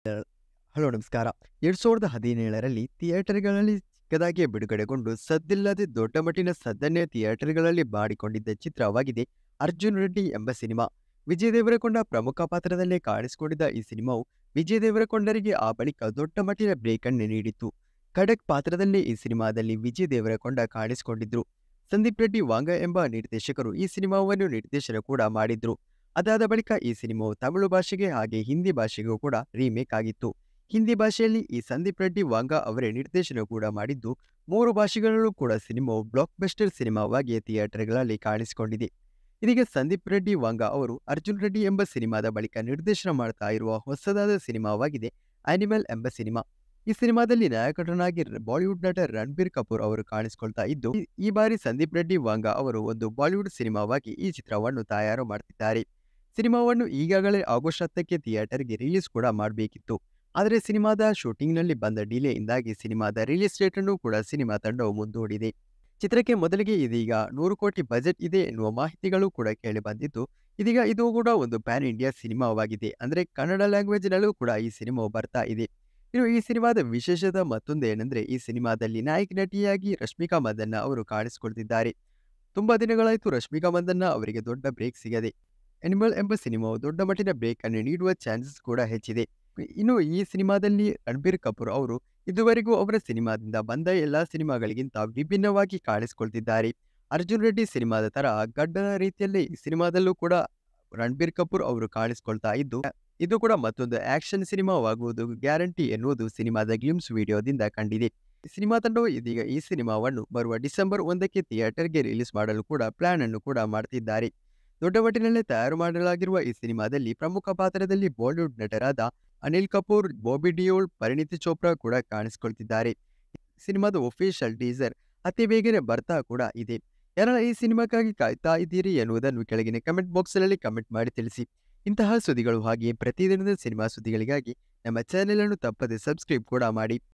hello ನಮಸ್ಕಾರ ಎರಡ್ ಸಾವಿರದ ಹದಿನೇಳರಲ್ಲಿ ಥಿಯೇಟರ್ಗಳಲ್ಲಿ ಚಿಕ್ಕದಾಗಿಯೇ ಬಿಡುಗಡೆಗೊಂಡು ಸದ್ದಿಲ್ಲದೆ ದೊಡ್ಡ ಮಟ್ಟಿನ ಸದ್ದನ್ನೇ ಥಿಯೇಟರ್ಗಳಲ್ಲಿ ಮಾಡಿಕೊಂಡಿದ್ದ ಚಿತ್ರವಾಗಿದೆ ಅರ್ಜುನ್ ರೆಡ್ಡಿ ಎಂಬ ಸಿನಿಮಾ ವಿಜಯ್ ದೇವರಕೊಂಡ ಪ್ರಮುಖ ಪಾತ್ರದಲ್ಲೇ ಕಾಣಿಸಿಕೊಂಡಿದ್ದ ಈ ಸಿನಿಮಾವು ವಿಜಯ್ ದೇವರಕೊಂಡರಿಗೆ ಆ ಬಳಿಕ ದೊಡ್ಡ ಮಟ್ಟಿನ ಬ್ರೇಕ್ ಅನ್ನು ನೀಡಿತ್ತು ಖಡಕ್ ಪಾತ್ರದಲ್ಲೇ ಈ ಸಿನಿಮಾದಲ್ಲಿ ವಿಜಯ್ ದೇವರಕೊಂಡ ಕಾಣಿಸಿಕೊಂಡಿದ್ರು ಸಂದೀಪ್ ರೆಡ್ಡಿ ವಾಂಗ ಎಂಬ ನಿರ್ದೇಶಕರು ಈ ಸಿನಿಮಾವನ್ನು ನಿರ್ದೇಶನ ಕೂಡ ಮಾಡಿದ್ರು ಅದಾದ ಬಳಿಕ ಈ ಸಿನಿಮಾವು ತಮಿಳು ಭಾಷೆಗೆ ಹಾಗೆ ಹಿಂದಿ ಭಾಷೆಗೂ ಕೂಡ ರೀಮೇಕ್ ಆಗಿತ್ತು ಹಿಂದಿ ಭಾಷೆಯಲ್ಲಿ ಈ ಸಂದೀಪ್ ರೆಡ್ಡಿ ವಾಂಗ ಅವರೇ ನಿರ್ದೇಶನ ಕೂಡ ಮಾಡಿದ್ದು ಮೂರು ಭಾಷೆಗಳಲ್ಲೂ ಕೂಡ ಸಿನಿಮಾವು ಬ್ಲಾಕ್ ಬಸ್ಟರ್ ಸಿನಿಮಾವಾಗಿ ಥಿಯೇಟರ್ಗಳಲ್ಲಿ ಕಾಣಿಸಿಕೊಂಡಿದೆ ಇದೀಗ ಸಂದೀಪ್ ರೆಡ್ಡಿ ವಾಂಗ ಅವರು ಅರ್ಜುನ್ ರೆಡ್ಡಿ ಎಂಬ ಸಿನಿಮಾದ ಬಳಿಕ ನಿರ್ದೇಶನ ಮಾಡ್ತಾ ಇರುವ ಹೊಸದಾದ ಸಿನಿಮಾವಾಗಿದೆ ಆನಿಮಲ್ ಎಂಬ ಸಿನಿಮಾ ಈ ಸಿನಿಮಾದಲ್ಲಿ ನಾಯಕಟನಾಗಿ ಬಾಲಿವುಡ್ ನಟ ರಣಬೀರ್ ಕಪೂರ್ ಅವರು ಕಾಣಿಸಿಕೊಳ್ತಾ ಇದ್ದು ಈ- ಈ ಬಾರಿ ಸಂದೀಪ್ ರೆಡ್ಡಿ ವಾಂಗ ಅವರು ಒಂದು ಬಾಲಿವುಡ್ ಸಿನಿಮಾವಾಗಿ ಈ ಚಿತ್ರವನ್ನು ತಯಾರು ಮಾಡ್ತಿದ್ದಾರೆ ಸಿನಿಮಾವನ್ನು ಈಗಾಗಲೇ ಆಗಸ್ಟ್ ಹತ್ತಕ್ಕೆ ಥಿಯೇಟರ್ಗೆ ರಿಲೀಸ್ ಕೂಡ ಮಾಡಬೇಕಿತ್ತು ಆದರೆ ಸಿನಿಮಾದ ಶೂಟಿಂಗ್ನಲ್ಲಿ ಬಂದ ಡಿಲೆಯಿಂದಾಗಿ ಸಿನಿಮಾದ ರಿಲೀಸ್ ಡೇಟ್ ಅನ್ನು ಕೂಡ ಸಿನಿಮಾ ತಂಡವು ಮುಂದೂಡಿದೆ ಚಿತ್ರಕ್ಕೆ ಮೊದಲಿಗೆ ಇದೀಗ ನೂರು ಕೋಟಿ ಬಜೆಟ್ ಇದೆ ಎನ್ನುವ ಮಾಹಿತಿಗಳು ಕೂಡ ಕೇಳಿ ಬಂದಿದ್ದು ಇದೀಗ ಇದು ಕೂಡ ಒಂದು ಪ್ಯಾನ್ ಇಂಡಿಯಾ ಸಿನಿಮಾವಾಗಿದೆ ಅಂದ್ರೆ ಕನ್ನಡ ಲ್ಯಾಂಗ್ವೇಜ್ನಲ್ಲೂ ಕೂಡ ಈ ಸಿನಿಮಾವು ಬರ್ತಾ ಇದೆ ಇನ್ನು ಈ ಸಿನಿಮಾದ ವಿಶೇಷತೆ ಮತ್ತೊಂದು ಏನಂದ್ರೆ ಈ ಸಿನಿಮಾದಲ್ಲಿ ನಾಯಕ ನಟಿಯಾಗಿ ರಶ್ಮಿಕಾ ಮಂದಣ್ಣ ಅವರು ಕಾಣಿಸಿಕೊಳ್ತಿದ್ದಾರೆ ತುಂಬಾ ದಿನಗಳಾಯಿತು ರಶ್ಮಿಕಾ ಮಂದಣ್ಣ ಅವರಿಗೆ ದೊಡ್ಡ ಬ್ರೇಕ್ ಸಿಗದೆ ಅನಿಮಲ್ ಎಂಬ ಸಿನಿಮಾವು ದೊಡ್ಡ ಮಟ್ಟಿನ ಬ್ರೇಕ್ ಅನ್ನು ನೀಡುವ ಚಾನ್ಸಸ್ ಕೂಡ ಹೆಚ್ಚಿದೆ ಇನ್ನು ಈ ಸಿನಿಮಾದಲ್ಲಿ ರಣಬೀರ್ ಕಪೂರ್ ಅವರು ಇದುವರೆಗೂ ಅವರ ಸಿನಿಮಾದಿಂದ ಬಂದ ಎಲ್ಲಾ ಸಿನಿಮಾಗಳಿಗಿಂತ ವಿಭಿನ್ನವಾಗಿ ಕಾಣಿಸಿಕೊಳ್ತಿದ್ದಾರೆ ಅರ್ಜುನ್ ರೆಡ್ಡಿ ಸಿನಿಮಾದ ತರ ಗಡ್ಡನ ರೀತಿಯಲ್ಲಿ ಈ ಸಿನಿಮಾದಲ್ಲೂ ಕೂಡ ರಣಬೀರ್ ಕಪೂರ್ ಅವರು ಕಾಣಿಸಿಕೊಳ್ತಾ ಇದ್ದು ಇದು ಕೂಡ ಮತ್ತೊಂದು ಆಕ್ಷನ್ ಸಿನಿಮಾವಾಗುವುದು ಗ್ಯಾರಂಟಿ ಎನ್ನುವುದು ಸಿನಿಮಾದ ಗ್ಲಿಮ್ಸ್ ವಿಡಿಯೋದಿಂದ ಕಂಡಿದೆ ಸಿನಿಮಾ ತಂಡವು ಇದೀಗ ಈ ಸಿನಿಮಾವನ್ನು ಬರುವ ಡಿಸೆಂಬರ್ ಒಂದಕ್ಕೆ ಥಿಯೇಟರ್ಗೆ ರಿಲೀಸ್ ಮಾಡಲು ಕೂಡ ಪ್ಲಾನ್ ಅನ್ನು ಕೂಡ ಮಾಡ್ತಿದ್ದಾರೆ ದೊಡ್ಡ ಮಟ್ಟಿನಲ್ಲೇ ತಯಾರು ಮಾಡಲಾಗಿರುವ ಈ ಸಿನಿಮಾದಲ್ಲಿ ಪ್ರಮುಖ ಪಾತ್ರದಲ್ಲಿ ಬಾಲಿವುಡ್ ನಟರಾದ ಅನಿಲ್ ಕಪೂರ್ ಬಾಬಿ ಡಿಯೋಲ್ ಪರಿಣಿತಿ ಚೋಪ್ರಾ ಕೂಡ ಕಾಣಿಸಿಕೊಳ್ತಿದ್ದಾರೆ ಸಿನಿಮಾದ ಒಫಿಷಿಯಲ್ ಟೀಸರ್ ಅತಿ ಬೇಗನೆ ಬರ್ತಾ ಕೂಡ ಇದೆ ಯಾರೆಲ್ಲ ಈ ಸಿನಿಮಾಕ್ಕಾಗಿ ಕಾಯ್ತಾ ಇದ್ದೀರಿ ಎನ್ನುವುದನ್ನು ಕೆಳಗಿನ ಕಮೆಂಟ್ ಬಾಕ್ಸ್ನಲ್ಲಿ ಕಮೆಂಟ್ ಮಾಡಿ ತಿಳಿಸಿ ಇಂತಹ ಸುದ್ದಿಗಳು ಹಾಗೆಯೇ ಪ್ರತಿದಿನದ ಸಿನಿಮಾ ಸುದ್ದಿಗಳಿಗಾಗಿ ನಮ್ಮ ಚಾನೆಲ್ ಅನ್ನು ತಪ್ಪದೆ ಸಬ್ಸ್ಕ್ರೈಬ್ ಕೂಡ ಮಾಡಿ